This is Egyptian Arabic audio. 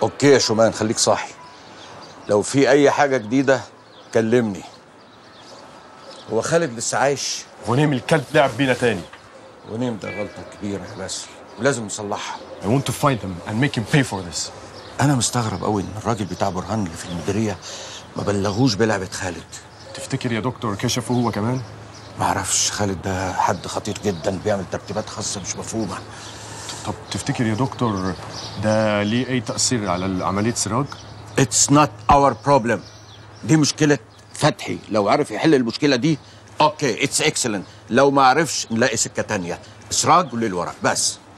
اوكي يا شومان خليك صاحي لو في اي حاجه جديده كلمني هو خالد لسه عايش ونيم الكلب لعب بينا تاني ونيم ده غلطه كبيره يا باسل ولازم نصلحها I want to find him and make him pay for this انا مستغرب قوي ان الراجل بتاع برهان اللي في المديريه ما بلغوش بلعبه خالد تفتكر يا دكتور كشفه هو كمان؟ ما اعرفش خالد ده حد خطير جدا بيعمل ترتيبات خاصه مش مفهومه طب تفتكر يا دكتور ده ليه أي تأثير على عملية سراج؟ اتس نوت اور بروبلم دي مشكله فتحي لو عرف يحل المشكله دي اوكي اتس اكسلنت لو ما عرفش نلاقي سكه تانية اسراج وليل ورا بس